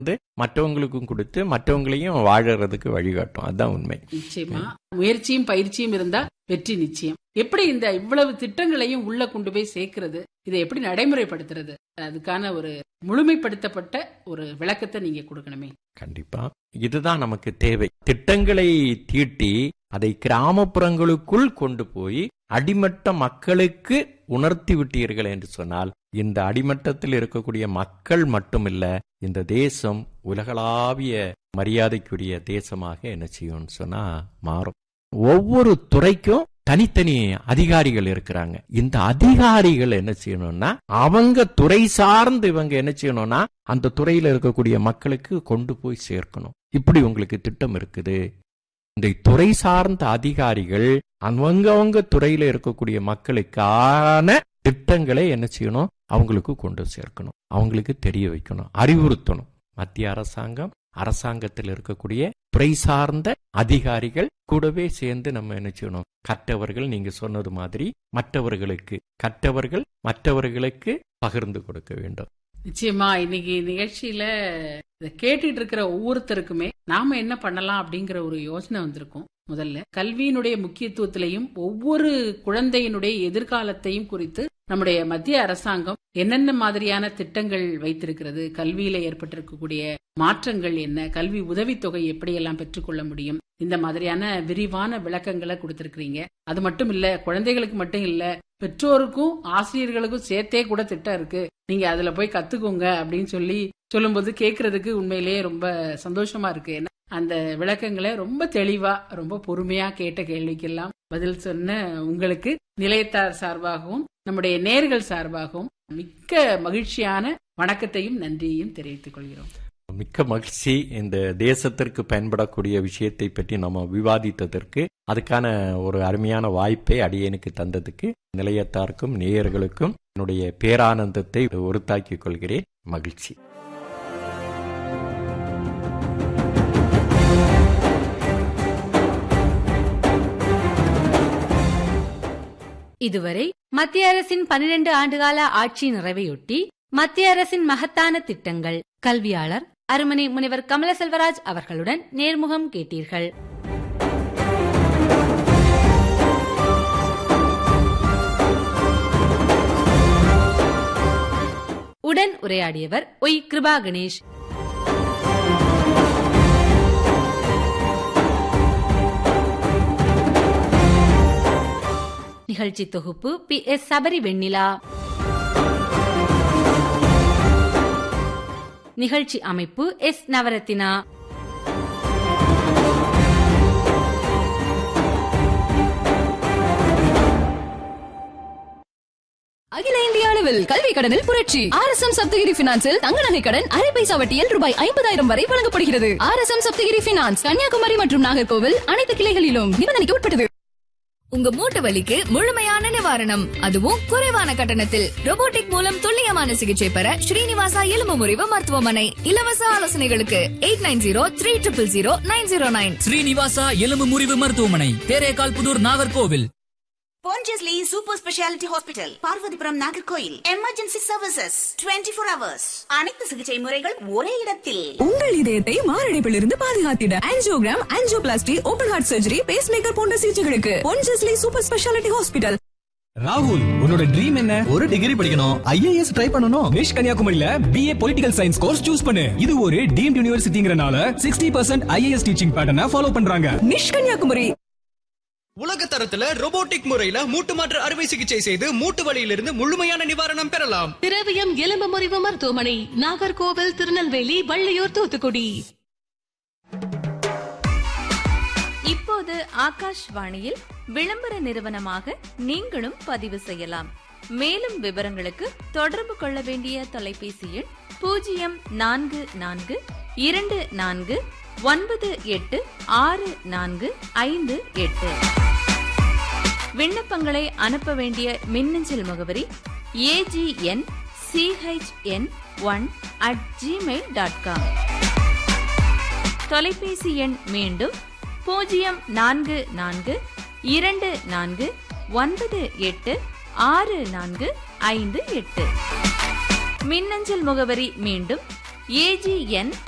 வந்து மற்றவங்களுக்கும் கொடுத்து மற்றவங்களையும் வாழறதுக்கு வழிகாட்டும் அதுதான் உண்மை நிச்சயமா முயற்சியும் பயிற்சியும் இருந்தா வெற்றி நிச்சயம் எப்படி இந்த இவ்வளவு திட்டங்களையும் உள்ள கொண்டு போய் சேர்க்கிறது இதை எப்படி நடைமுறைப்படுத்துறது அதுக்கான ஒரு முழுமைப்படுத்தப்பட்ட ஒரு விளக்கத்தை நீங்க கொடுக்கணுமே கண்டிப்பா இதுதான் நமக்கு தேவை திட்டங்களை தீட்டி அதை கிராமப்புறங்களுக்குள் கொண்டு போய் அடிமட்ட மக்களுக்கு உணர்த்தி விட்டீர்கள் என்று சொன்னால் இந்த அடிமட்டத்தில் இருக்கக்கூடிய மக்கள் மட்டுமில்ல இந்த தேசம் உலகளாவிய மரியாதைக்குரிய தேசமாக என்ன செய்யும்னு சொன்னா மாறும் ஒவ்வொரு துறைக்கும் தனித்தனி அதிகாரிகள் இருக்கிறாங்க இந்த அதிகாரிகள் என்ன செய்யணும்னா அவங்க துறை சார்ந்து இவங்க என்ன செய்யணும்னா அந்த துறையில இருக்கக்கூடிய மக்களுக்கு கொண்டு போய் சேர்க்கணும் இப்படி உங்களுக்கு திட்டம் இருக்குது இந்த துறை சார்ந்த அதிகாரிகள் அவங்கவங்க துறையில இருக்கக்கூடிய மக்களுக்கான திட்டங்களை என்ன செய்யணும் அவங்களுக்கு கொண்டு சேர்க்கணும் அவங்களுக்கு தெரிய வைக்கணும் அறிவுறுத்தணும் மத்திய அரசாங்கம் அரசாங்கத்தில் இருக்கக்கூடிய துறை சார்ந்த அதிகாரிகள் கூடவே சேர்ந்து நம்ம என்ன செய்யணும் கற்றவர்கள் நீங்க சொன்னது மாதிரி மற்றவர்களுக்கு கற்றவர்கள் மற்றவர்களுக்கு பகிர்ந்து கொடுக்க வேண்டும் நிச்சயமா இன்னைக்கு நிகழ்ச்சியில இதை கேட்டுட்டு இருக்கிற ஒவ்வொருத்தருக்குமே நாம என்ன பண்ணலாம் அப்படிங்கிற ஒரு யோசனை வந்திருக்கும் முதல்ல கல்வியினுடைய முக்கியத்துவத்திலையும் ஒவ்வொரு குழந்தையினுடைய எதிர்காலத்தையும் குறித்து நம்முடைய மத்திய அரசாங்கம் என்னென்ன மாதிரியான திட்டங்கள் வைத்திருக்கிறது கல்வியில ஏற்பட்டிருக்கக்கூடிய மாற்றங்கள் என்ன கல்வி உதவித்தொகை எப்படியெல்லாம் பெற்றுக்கொள்ள முடியும் இந்த மாதிரியான விரிவான விளக்கங்களை கொடுத்திருக்கிறீங்க அது மட்டும் இல்ல குழந்தைகளுக்கு மட்டும் இல்ல பெற்றோருக்கும் ஆசிரியர்களுக்கும் சேர்த்தே கூட திட்டம் இருக்கு நீங்க அதுல போய் கத்துக்கோங்க அப்படின்னு சொல்லி சொல்லும்போது கேக்குறதுக்கு உண்மையிலேயே ரொம்ப சந்தோஷமா இருக்கு ஏன்னா அந்த விளக்கங்களை ரொம்ப தெளிவா ரொம்ப பொறுமையா கேட்ட கேள்விக்கெல்லாம் பதில் சொன்ன உங்களுக்கு நிலையத்தார் சார்பாகவும் நம்முடைய நேர்கள் சார்பாகவும் மிக்க மகிழ்ச்சியான வணக்கத்தையும் நன்றியையும் தெரிவித்துக் கொள்கிறோம் மிக்க மகிழ்ச்சி இந்த தேசத்திற்கு பயன்படக்கூடிய விஷயத்தை பற்றி நம்ம விவாதித்ததற்கு அதுக்கான ஒரு அருமையான வாய்ப்பை அடியேனுக்கு தந்ததுக்கு நிலையத்தாருக்கும் நேயர்களுக்கும் என்னுடைய பேரானந்தத்தை உறுத்தாக்கிக் கொள்கிறேன் மகிழ்ச்சி இதுவரை மத்திய அரசின் பனிரெண்டு ஆண்டுகால ஆட்சி நிறைவையொட்டி மத்திய அரசின் மகத்தான திட்டங்கள் கல்வியாளர் அருமனை முனைவர் கமல செல்வராஜ் அவர்களுடன் நேர்முகம் கேட்டீர்கள் உடன் உரையாடியவர் ஒய் கிருபா கணேஷ் நிகழ்ச்சி தொகுப்பு பி எஸ் சபரி வெண்ணிலா நிகழ்ச்சி அமைப்பு எஸ் நவரத்தினா அகில இந்திய அளவில் கல்வி கடனில் புரட்சி ஆர் எஸ் எம் சப்தகிரி பினான்சில் தங்க நகை கடன் அரை பைசா வட்டியில் ரூபாய் ஐம்பதாயிரம் வரை வழங்கப்படுகிறது R S M Sapthagiri finance Kanniyakumari மற்றும் நாகர்கோவில் அனைத்து கிளைகளிலும் நிபந்தனைக்கு உட்பட்டது உங்க மூட்டு வலிக்கு முழுமையான நிவாரணம் அதுவும் குறைவான கட்டணத்தில் robotic மூலம் துல்லியமான சிகிச்சை பெற ஸ்ரீனிவாசா எலும்பு முறிவு மருத்துவமனை இலவச ஆலோசனைகளுக்கு eight nine zero three triple zero nine zero nine Srinivasa எலும்பு முறிவு மருத்துவமனை Therekal Pudur Nagercoil Pondicherry Super Speciality Hospital, Parvathipuram Nagercoil emergency services 24 four hours அனைத்து சிகிச்சை முறைகள் ஒரே இடத்தில் உங்கள் இதயத்தை மாரடைப்பில் இருந்து பாதுகாத்திட angiogram angioplasty open heart surgery pacemaker போன்ற சிகிச்சைகளுக்கு பொன்ஜஸ்லி சூப்பர் ஸ்பெஷாலிட்டி ஹாஸ்பிட்டல் ராகுல் உன்னோட ட்ரீம் என்ன ஒரு டிகிரி படிக்கணும் ஐஏஎஸ் ட்ரை பண்ணணும் விஷ் கன்னியாகுமரியில BA political science course choose பண்ணு இது ஒரு டீம்ட் யூனிவர்சிட்டிங்கறனால சிக்ஸ்டி பர்சன்ட் ஐஏஎஸ் டீச்சிங் பேட்டர்னை ஃபாலோ பண்றாங்க நிஷ் கன்னியாகுமரி உலக தரத்துல robotic முறையில மூட்டு மாற்று அறுவை சிகிச்சை செய்து மூட்டு வலியிலிருந்து முழுமையான நிவாரணம் பெறலாம் திரவியம் எலும்பு முறிவு மருத்துவமனை நாகர்கோவில் திருநெல்வேலி வள்ளியூர் தூத்துக்குடி இப்போது ஆகாஷ்வாணியில் விளம்பர நிறுவனமாக நீங்களும் பதிவு செய்யலாம் மேலும் விவரங்களுக்கு தொடர்பு கொள்ள வேண்டிய தொலைபேசி எண் பூஜ்ஜியம் நான்கு நான்கு இரண்டு நான்கு ஒன்பது எட்டு ஆறு நான்கு ஐந்து எட்டு விண்ணப்பங்களை அனுப்ப வேண்டிய மின்னஞ்சல் முகவரி AGN CHN one at Gmail dot com தொலைபேசி எண் மீண்டும் பூஜ்ஜியம் நான்கு நான்கு இரண்டு நான்கு ஒன்பது எட்டு ஆறு நான்கு ஐந்து எட்டு மின்னஞ்சல் முகவரி மீண்டும் ஏஜிஎன்